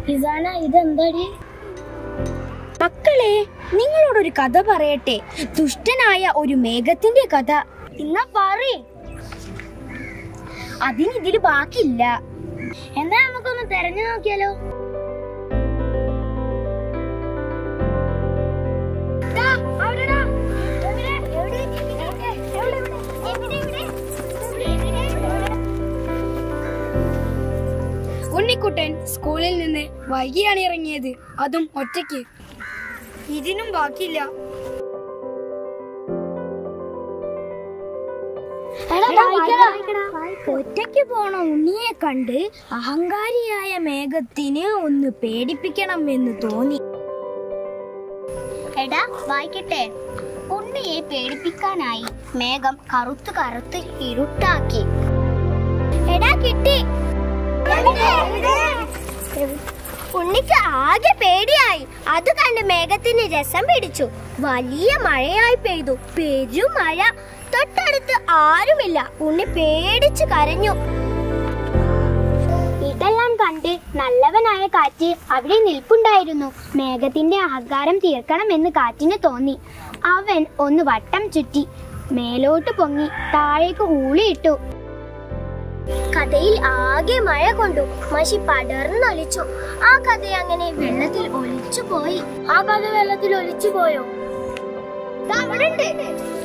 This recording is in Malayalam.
ഇസാന ഇതെന്താടി മക്കളെ നിങ്ങളോടൊരു കഥ പറയട്ടെ ദുഷ്ടനായ ഒരു മേഘത്തിന്റെ കഥ എന്നാ പറ അതിനിതില് ബാക്കിയില്ല എന്നാ നമുക്കൊന്ന് തെരഞ്ഞു നോക്കിയാലോ ദാ, അവിടെടാ. എവിടെ? എവിടെ? എവിടെ? എവിടെ? എവിടെ? എവിടെ? എവിടെ? എവിടെ? ഉണ്ണിക്കുട്ടൻ സ്കൂളിൽ നിന്ന് വൈകിയാണ് ഇറങ്ങിയത് അതും ഒറ്റയ്ക്ക് ഇതിനും ബാക്കിയില്ല എടാ, വായിക്കടാ. ഒറ്റയ്ക്ക് പോണ ഉണ്ണിയെ കണ്ട് അഹങ്കാരിയായ മേഘത്തിന് ഒന്ന് പേടിപ്പിക്കണം എന്ന് തോന്നി എടാ വായിക്കട്ടെ ഉണ്ണിയെ പേടിപ്പിക്കാനായി മേഘം കറുത്ത് കറുത്ത് ഇരുട്ടാക്കി എടാ കിട്ടി ഉണ്ണിക്ക് ആകെ പേടിയായി അത് കണ്ട് മേഘത്തിന് രസം പിടിച്ചു വലിയ മഴയായി പെയ്തു പെരും മഴ തൊട്ടടുത്ത് ആരുമില്ല ഉണ്ണി പേടിച്ചു കരഞ്ഞു ഇതെല്ലാം കണ്ട് നല്ലവനായ കാറ്റ് അവിടെ നിൽപ്പുണ്ടായിരുന്നു മേഘത്തിന്റെ അഹങ്കാരം തീർക്കണമെന്ന് കാറ്റിന് തോന്നി അവൻ ഒന്ന് വട്ടം ചുറ്റി മേലോട്ട് പൊങ്ങി താഴേക്ക് ഊളിയിട്ടു കഥയിൽ ആകെ മഴ കൊണ്ടു മഷി പടർന്നൊലിച്ചു ആ കഥ അങ്ങനെ വെള്ളത്തിൽ ഒലിച്ചു പോയി ആ കഥ വെള്ളത്തിൽ ഒലിച്ചു പോയോ ദാ അവിടുണ്ട്.